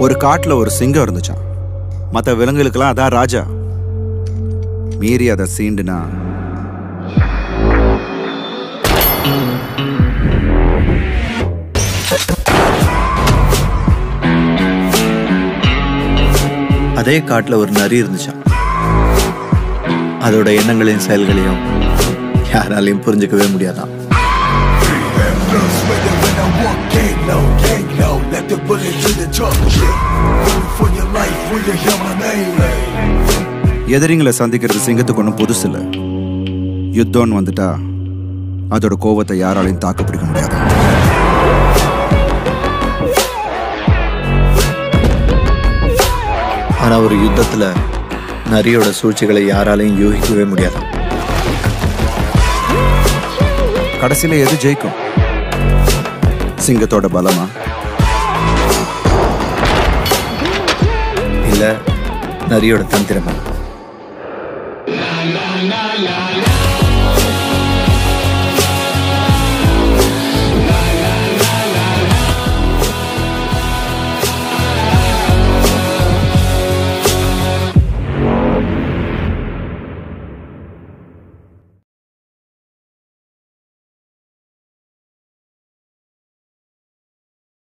ஒரு காட்டுல ஒரு சிங்கம் இருந்துச்சாம் மற்ற விலங்குகளுக்கெல்லாம் அதான் ராஜா மீறி அதை சீண்டுனா அதே காட்டுல ஒரு நரி இருந்துச்சாம் அதோட எண்ணங்களையும் செயல்களையும் யாராலையும் புரிஞ்சுக்கவே முடியாதாம் எதிரிங்களை சந்திக்கிறது சிங்கத்துக்கு ஒன்றும் புதுசு இல்லை யுத்தம்னு வந்துட்டா அதோட கோவத்தை யாராலையும் தாக்கு பிடிக்க முடியாது ஆனா ஒரு யுத்தத்துல நரியோட சூழ்ச்சிகளை யாராலையும் யூகிக்கவே முடியாதாம் கடைசியில எது ஜெயிக்கும் சிங்கத்தோட பலமா இல்ல நரியோட தந்திரமா